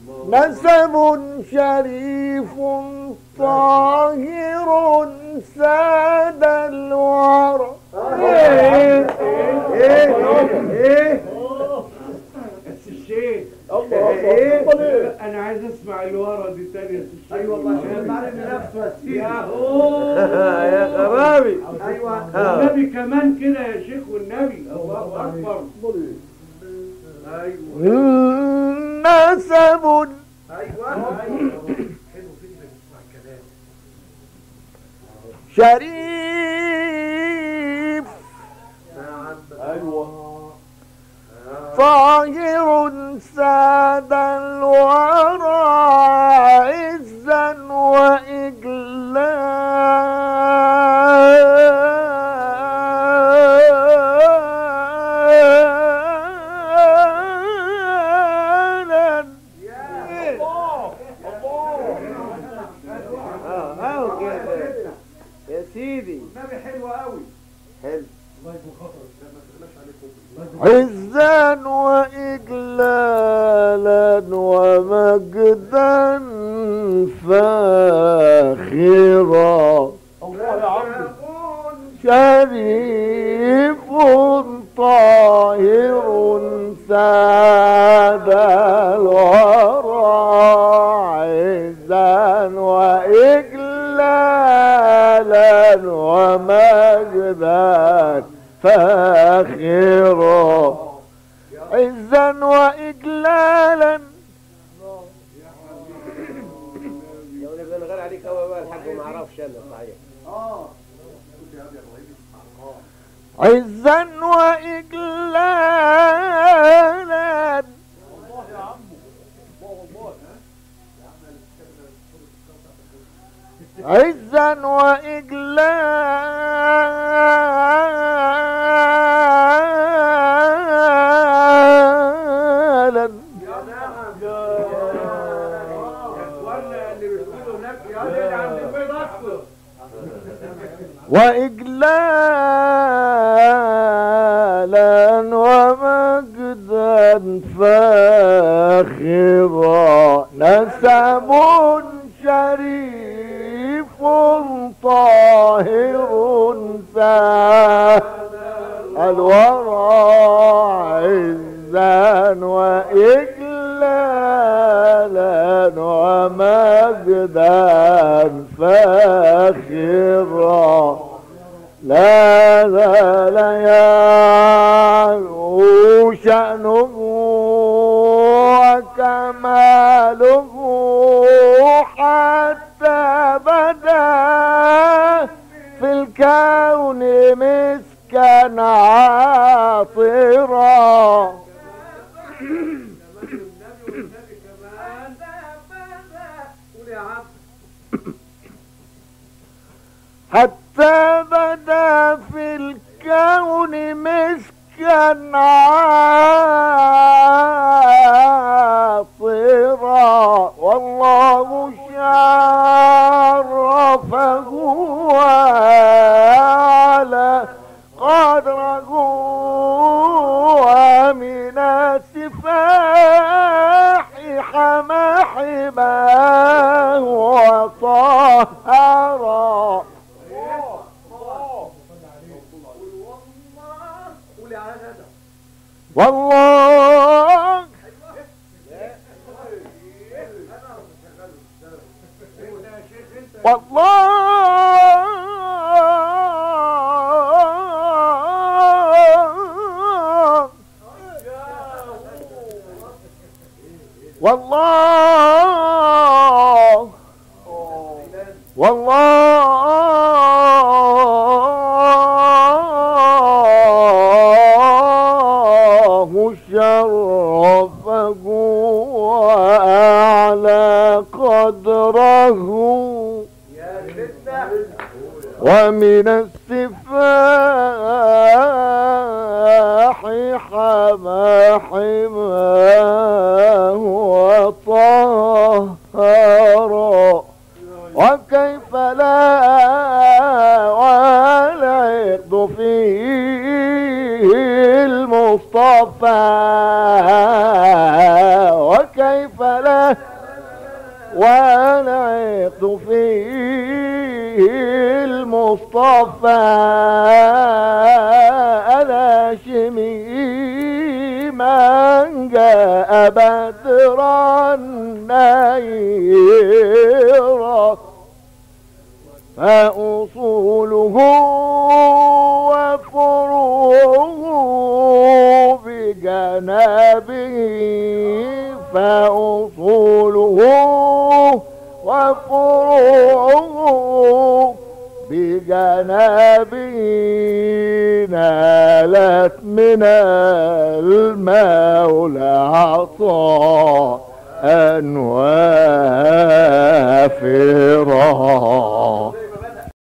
نسب شريف طاهر ساد الورى ايه ايه ايه بس الشيخ الله الله ايه انا عايز اسمع اللي ورا دي تاني يا الشيخ ايوه والله عشان معلم نفسه يا سيدي يا هو يا غرابي ايوه والنبي كمان كده يا شيخ والنبي الله اكبر ايوه نسب ايوه شريف ايوه طاهر ساد الورى عزا وإجلالا اه اهو كده يا سيدي النبي حلو قوي حلو عزا وإجلالا ومجدا فاخرا الله يا عم شريف طاهر ساد الورى عزا وإجلالا ومجدا فاخرا عزا وإجلالا لو نبقى نغير عليك هو بقى الحاج ما اعرفش انا صحيح اه عزا وإجلالا عزا وإجلالا ولا اللي بيقولوا هناك يا اللي عند البيض اصفر وإجلالا ومجدا فاخرا نسب شريف طاهر ساد الورى عزا وإجلالا ومجدا فاخرا لا لا لا يعلو شأنه وكماله حتى بدا في الكون مسكا عاطرا قول يا عم حتى بدا في الكون مسكا عاطرا والله شرفه على قدره ومن السفاح حما حماه وطهرا قول يا ندى والله والله والله والله شرفه وأعلى قدره يا جدة ومن السفاح حما حماه وطهرا وكيف لا والعرض فيه المصطفى وكيف لا ونعقد فيه المصطفى الهاشمي من جاء بدرا نيرا فأصوله وفروعه بجنابه فأصوله وفروعه بجنابه نالت من المولى عطاء وافرا